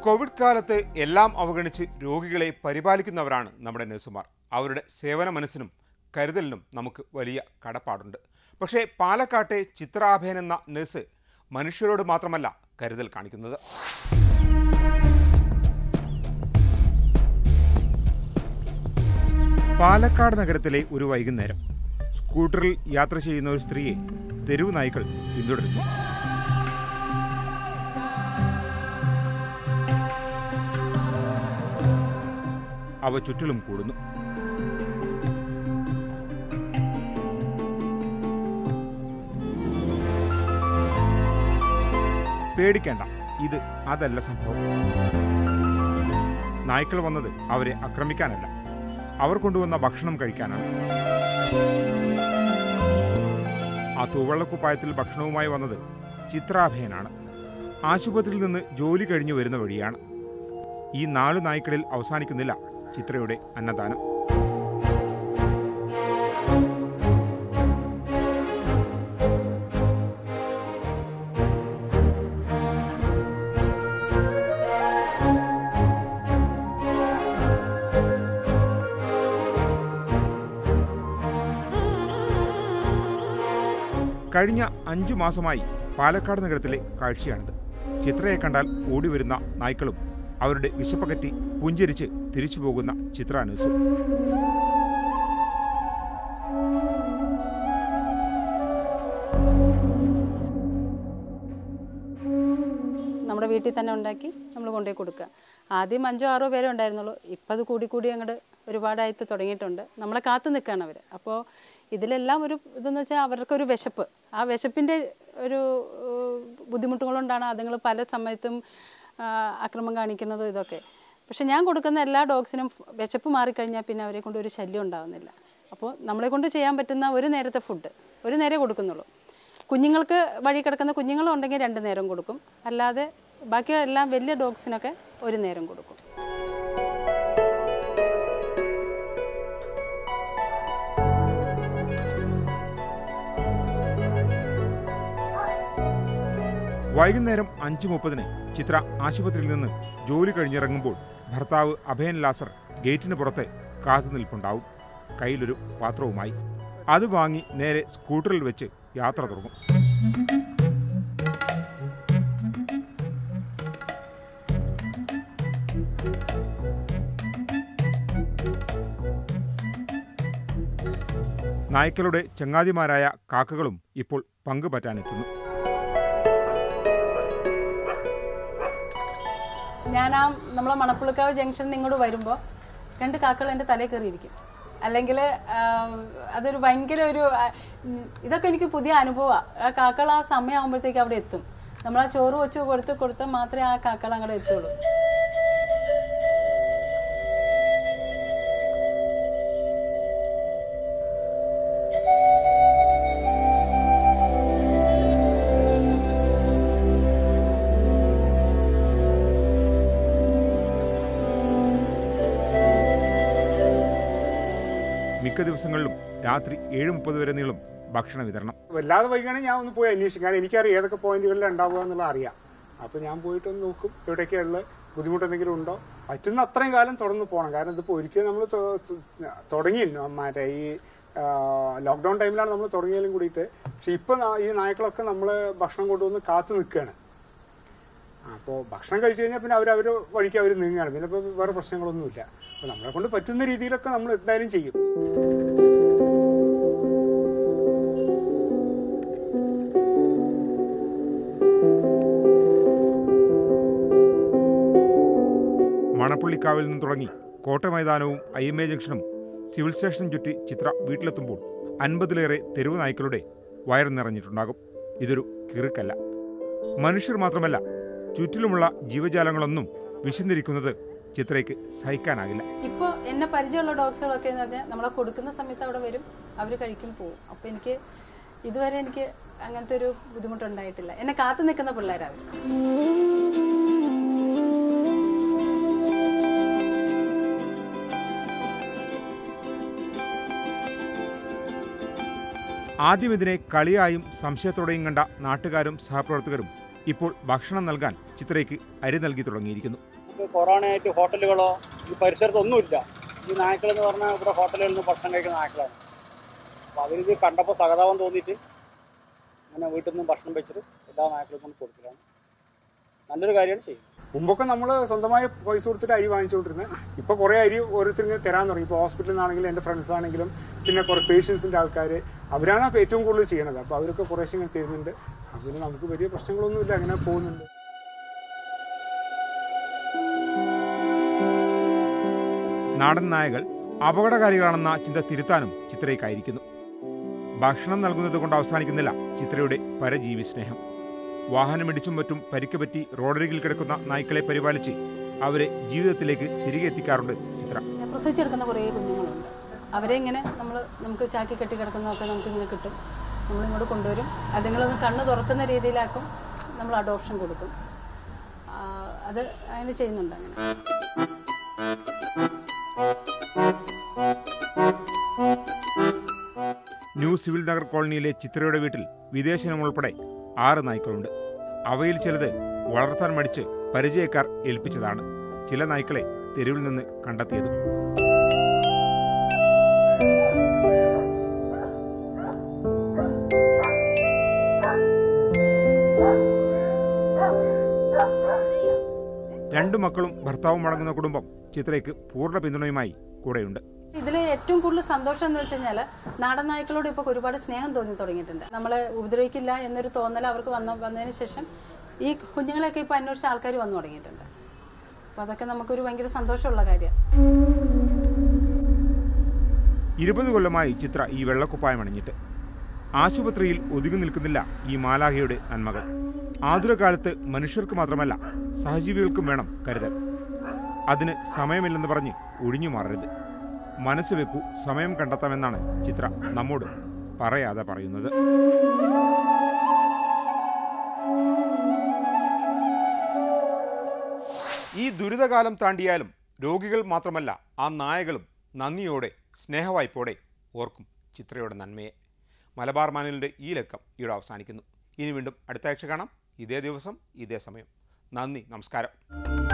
Covid കാലത്ത് എല്ലാം അവഗണിച്ച് രോഗികളെ പരിപാലിക്കുന്നവരാണ് നമ്മുടെ നഴ്സുമാർ അവരുടെ സേവന മനസ്സിനും കരുതലിനും നമുക്ക് വലിയ കടപ്പാടുണ്ട് പക്ഷേ പാലക്കാട്ടെ ചിത്രാഭയൻ എന്ന നഴ്സ് മനുഷ്യരോട് മാത്രമല്ല കരുതൽ കാണിക്കുന്നത് പാലക്കാട് നഗരത്തിലെ ഒരു വൈകുന്നേരം സ്കൂട്ടറിൽ യാത്ര ചെയ്യുന്ന ഒരു സ്ത്രീയെ തെരുവ് നായ്ക്കൾ പിന്തുടരുന്നു അവ ചുറ്റിലും കൂടുന്നു പേടിക്കേണ്ട ഇത് അതല്ല സംഭവം നായ്ക്കൾ വന്നത് അവരെ ആക്രമിക്കാനല്ല അവർ കൊണ്ടുവന്ന ഭക്ഷണം കഴിക്കാനാണ് ആ തൂവള്ളക്കുപ്പായത്തിൽ ഭക്ഷണവുമായി വന്നത് ചിത്രാഭയനാണ് ആശുപത്രിയിൽ നിന്ന് ജോലി കഴിഞ്ഞു വരുന്ന വഴിയാണ് ഈ നാലു നായ്ക്കളിൽ അവസാനിക്കുന്നില്ല ചിത്രയുടെ അന്നദാനം കഴിഞ്ഞ അഞ്ചു മാസമായി പാലക്കാട് നഗരത്തിലെ കാഴ്ചയാണിത് ചിത്രയെ കണ്ടാൽ ഓടി വരുന്ന നായ്ക്കളും അവരുടെ വിശപ്പകറ്റി പുഞ്ചിരിച്ച് തിരിച്ചു പോകുന്ന ചിത്രാനൂസും നമ്മുടെ വീട്ടിൽ തന്നെ ഉണ്ടാക്കി നമ്മൾ കൊണ്ടുപോയി കൊടുക്കുക ആദ്യം അഞ്ചോ ആറോ പേരേ ഉണ്ടായിരുന്നുള്ളൂ ഇപ്പം അത് കൂടി കൂടി അങ്ങോട്ട് ഒരുപാടായിട്ട് തുടങ്ങിയിട്ടുണ്ട് നമ്മളെ കാത്തു നിൽക്കുകയാണ് അവർ അപ്പോൾ ഇതിലെല്ലാം ഒരു ഇതെന്ന് വെച്ചാൽ അവർക്കൊരു വിശപ്പ് ആ വിശപ്പിൻ്റെ ഒരു ഏഹ്, ബുദ്ധിമുട്ടുകളുകൊണ്ടാണ് അതുങ്ങൾ പല സമയത്തും ആ, അക്രമം കാണിക്കുന്നതും ഇതൊക്കെ പക്ഷെ ഞാൻ കൊടുക്കുന്ന എല്ലാ ഡോഗ്സിനും വിശപ്പ് മാറിക്കഴിഞ്ഞാൽ പിന്നെ അവരെ കൊണ്ട് ഒരു ശല്യം ഉണ്ടാകുന്നില്ല അപ്പോൾ നമ്മളെ കൊണ്ട് ചെയ്യാൻ പറ്റുന്ന ഒരു നേരത്തെ ഫുഡ് ഒരു നേരെ കൊടുക്കുന്നുള്ളൂ കുഞ്ഞുങ്ങൾക്ക് വഴി കിടക്കുന്ന കുഞ്ഞുങ്ങളുണ്ടെങ്കിൽ രണ്ട് നേരം കൊടുക്കും അല്ലാതെ ബാക്കി എല്ലാം വലിയ ഡോഗ്സിനൊക്കെ ഒരു നേരം കൊടുക്കും വൈകുന്നേരം അഞ്ചു മുപ്പതിന് ചിത്ര ആശുപത്രിയിൽ നിന്ന് ജോലി കഴിഞ്ഞിറങ്ങുമ്പോൾ ഭർത്താവ് അഭയൻ ലാസർ ഗേറ്റിന് പുറത്ത് കാത്തു നിൽപ്പുണ്ടാവും കയ്യിലൊരു പാത്രവുമായി അത് വാങ്ങി നേരെ സ്കൂട്ടറിൽ വെച്ച് യാത്ര തുടങ്ങും നായ്ക്കളുടെ ചങ്ങാതിമാരായ കാക്കകളും ഇപ്പോൾ പങ്കുപറ്റാനെത്തുന്നു ഞാൻ ആ നമ്മളെ മണപ്പുളിക്കാവ് ജംഗ്ഷനിൽ ഇങ്ങോട്ട് വരുമ്പോൾ രണ്ട് കാക്കകൾ എൻ്റെ തലയിൽ കയറിയിരിക്കും അല്ലെങ്കിൽ അതൊരു ഭയങ്കര ഒരു ആ, ഉം, ഇതൊക്കെ എനിക്ക് പുതിയ അനുഭവമാണ് ആ കാക്കകൾ ആ സമയമാകുമ്പോഴത്തേക്ക് അവിടെ എത്തും നമ്മൾ ആ ചോറ് വെച്ച് കൊടുത്ത് കൊടുത്താൽ മാത്രമേ ആ കാക്കകൾ അങ്ങോട്ട് എത്തുള്ളൂ മിക്ക ദിവസങ്ങളിലും രാത്രി ഏഴ് മുപ്പത് വരെ നീളും ഭക്ഷണ വിതരണം വല്ലാതെ വൈകുകയാണെങ്കിൽ ഞാൻ ഒന്ന് പോയി അന്വേഷിക്കും കാരണം എനിക്കറിയാം ഏതൊക്കെ പോയിന്റുകളിൽ ഉണ്ടാവുക എന്നുള്ളത് അറിയാം അപ്പോൾ ഞാൻ പോയിട്ടൊന്ന് നോക്കും എവിടെയൊക്കെയുള്ള ബുദ്ധിമുട്ട് എന്തെങ്കിലും ഉണ്ടോ പറ്റുന്ന അത്രയും കാലം തുടർന്ന് പോകണം കാരണം ഇതിപ്പോൾ ഒരിക്കലും നമ്മൾ തുടങ്ങി മറ്റേ ഈ ലോക്ക്ഡൗൺ ടൈമിലാണ് നമ്മൾ തുടങ്ങിയാലും കൂടിയിട്ട് പക്ഷെ ഇപ്പം ഈ നായ്ക്കളൊക്കെ നമ്മൾ ഭക്ഷണം കൊണ്ടുവന്ന് കാത്തു നിൽക്കുകയാണ് അപ്പോൾ ഭക്ഷണം കഴിച്ചു കഴിഞ്ഞാൽ പിന്നെ അവർ അവർ വഴിക്ക് അവർ നീങ്ങുകയാണ് പിന്നെ ഇപ്പോൾ വേറെ പ്രശ്നങ്ങളൊന്നുമില്ല അപ്പോൾ നമ്മളെ കൊണ്ട് പറ്റുന്ന രീതിയിലൊക്കെ നമ്മൾ എന്തായാലും ചെയ്യും മണപ്പള്ളിക്കാവിൽ നിന്ന് തുടങ്ങി കോട്ട മൈതാനവും ഐ എം എ ജംഗ്ഷനും സിവിൽ സ്റ്റേഷനും ചുറ്റി ചിത്ര വീട്ടിലെത്തുമ്പോൾ അൻപതിലേറെ തെരുവ് നായ്ക്കളുടെ വയർ നിറഞ്ഞിട്ടുണ്ടാകും ഇതൊരു കിറുക്കല്ല മനുഷ്യർ മാത്രമല്ല ചുറ്റിലുമുള്ള ജീവജാലങ്ങളൊന്നും വിശന്നിരിക്കുന്നത് ചിത്രയ്ക്ക് സഹിക്കാനാകില്ല ഇപ്പോൾ എന്നെ പരിചയമുള്ള ഡോഗ്സുകളൊക്കെ എന്ന് പറഞ്ഞാൽ നമ്മളെ കൊടുക്കുന്ന സമയത്ത് അവിടെ വരും അവർ കഴിക്കും പോവും അപ്പോൾ എനിക്ക് ഇതുവരെ എനിക്ക് അങ്ങനത്തെ ഒരു ബുദ്ധിമുട്ടുണ്ടായിട്ടില്ല എന്നെ കാത്തു നിൽക്കുന്ന പിള്ളേരാണ് അവർ ആദ്യം ഇതിനെ കളിയായും സംശയത്തോടെയും കണ്ട നാട്ടുകാരും സഹപ്രവർത്തകരും ഇപ്പോൾ ഭക്ഷണം നൽകാൻ ചിത്രയ്ക്ക് അരി നൽകി തുടങ്ങിയിരിക്കുന്നു നമുക്ക് കൊറോണയായിട്ട് ഹോട്ടലുകളോ ഈ പരിസരത്തൊന്നുമില്ല ഈ നായ്ക്കളെന്ന് പറഞ്ഞാൽ ഇവിടെ ഹോട്ടലുകളിൽ നിന്ന് ഭക്ഷണം കഴിക്കുന്ന നായ്ക്കളാണ് അപ്പോൾ അവരിത് കണ്ടപ്പോൾ സഹതാപം തോന്നിയിട്ട് അങ്ങനെ വീട്ടിൽ നിന്നും ഭക്ഷണം വെച്ചിട്ട് എല്ലാ നായ്ക്കൾക്കും കൊണ്ട് കൊടുക്കലാണ് നല്ലൊരു കാര്യമാണ് ചെയ്യുന്നത് മുമ്പൊക്കെ നമ്മൾ സ്വന്തമായി പൈസ കൊടുത്തിട്ട് അരി വാങ്ങിച്ചുകൊണ്ടിരുന്നത് ഇപ്പോൾ കുറേ അരി ഓരോരുത്തരും തരാൻ തുടങ്ങി ഇപ്പോൾ ഹോസ്പിറ്റലിൽ നിന്നാണെങ്കിലും എൻ്റെ ഫ്രണ്ട്സ് ആണെങ്കിലും പിന്നെ കുറേ പേഷ്യൻസിൻ്റെ ആൾക്കാർ അവരാണ് അപ്പോൾ ഏറ്റവും കൂടുതൽ ചെയ്യണത് അപ്പോൾ അവരൊക്കെ കുറേശ്ശെ ഇങ്ങനെ തരുന്നുണ്ട് അതിന് നമുക്ക് വലിയ പ്രശ്നങ്ങളൊന്നുമില്ല അങ്ങനെ പോകുന്നുണ്ട് നാടൻ നായകൾ അപകടകാരികളാണെന്ന ചിന്ത തിരുത്താനും ചിത്രയ്ക്കായിരിക്കുന്നു ഭക്ഷണം നൽകുന്നത് കൊണ്ട് അവസാനിക്കുന്നില്ല ചിത്രയുടെ പരജീവി സ്നേഹം വാഹനമിടിച്ചും മറ്റും പരിക്ക് പറ്റി റോഡരികിൽ കിടക്കുന്ന നായ്ക്കളെ പരിപാലിച്ച് അവരെ ജീവിതത്തിലേക്ക് തിരികെ എത്തിക്കാറുണ്ട് ചിത്ര പ്രസവിച്ചെടുക്കുന്ന കുറേ കുഞ്ഞുങ്ങളുണ്ട് അവരെ ഇങ്ങനെ നമ്മൾ നമുക്ക് ചാക്കി കെട്ടി കിടക്കുന്നതൊക്കെ നമുക്ക് ഇങ്ങനെ കിട്ടും നമ്മളിങ്ങോട്ട് കൊണ്ടുവരും അതുങ്ങളൊന്ന് കണ്ണ് തുറക്കുന്ന രീതിയിലാക്കും നമ്മൾ അഡോപ്ഷൻ കൊടുക്കും ആ, അത് അങ്ങനെ ചെയ്യുന്നുണ്ട് അങ്ങനെ ന്യൂ സിവിൽ നഗർ കോളനിയിലെ ചിത്രയുടെ വീട്ടിൽ വിദേശിനം ഉൾപ്പെടെ ആറ് നായ്ക്കളുണ്ട് അവയിൽ ചിലത് വളർത്താൻ മടിച്ച് പരിചയക്കാർ ഏൽപ്പിച്ചതാണ് ചില നായ്ക്കളെ തെരുവിൽ നിന്ന് കണ്ടെത്തിയതും രണ്ടു മക്കളും ഭർത്താവും അടങ്ങുന്ന കുടുംബം ചിത്രയ്ക്ക് പൂർണ്ണ പിന്തുണയുമായി കൂടെയുണ്ട് ഇതിൽ ഏറ്റവും കൂടുതൽ സന്തോഷം എന്ന് വെച്ച് കഴിഞ്ഞാൽ നാടൻ നായ്ക്കളോട് ഇപ്പോൾ ഒരുപാട് സ്നേഹം തോന്നി തുടങ്ങിയിട്ടുണ്ട് നമ്മളെ ഉപദ്രവിക്കില്ല എന്നൊരു തോന്നൽ അവർക്ക് വന്ന വന്നതിന് ശേഷം ഈ കുഞ്ഞുങ്ങളെയൊക്കെ ഇപ്പോൾ അന്വേഷിച്ച ആൾക്കാർ വന്നു തുടങ്ങിയിട്ടുണ്ട് അപ്പോൾ അതൊക്കെ നമുക്കൊരു ഭയങ്കര സന്തോഷമുള്ള കാര്യമാണ് ഇരുപത് കൊല്ലമായി ചിത്ര ഈ വെള്ളക്കുപ്പായം അണിഞ്ഞിട്ട് ആശുപത്രിയിൽ ഒതുങ്ങി നിൽക്കുന്നില്ല ഈ മാലാഹയുടെ നന്മകൾ ആതുരകാലത്ത് മനുഷ്യർക്ക് മാത്രമല്ല സഹജീവികൾക്കും വേണം കരുതൽ അതിന് സമയമില്ലെന്ന് പറഞ്ഞ് ഒഴിഞ്ഞു മാറരുത് മനസ്സ് വെക്കൂ സമയം കണ്ടെത്താമെന്നാണ് ചിത്ര നമ്മോട് പറയാതെ പറയുന്നത് ഈ ദുരിതകാലം താണ്ടിയാലും രോഗികൾ മാത്രമല്ല ആ നായകളും നന്ദിയോടെ സ്നേഹവായ്പോടെ ഓർക്കും ചിത്രയുടെ നന്മയെ മലബാർ മാനുവലിൻ്റെ ഈ ലക്കം ഇവിടെ അവസാനിക്കുന്നു ഇനി വീണ്ടും അടുത്ത ആഴ്ച കാണാം ഇതേ ദിവസം ഇതേ സമയം നന്ദി നമസ്കാരം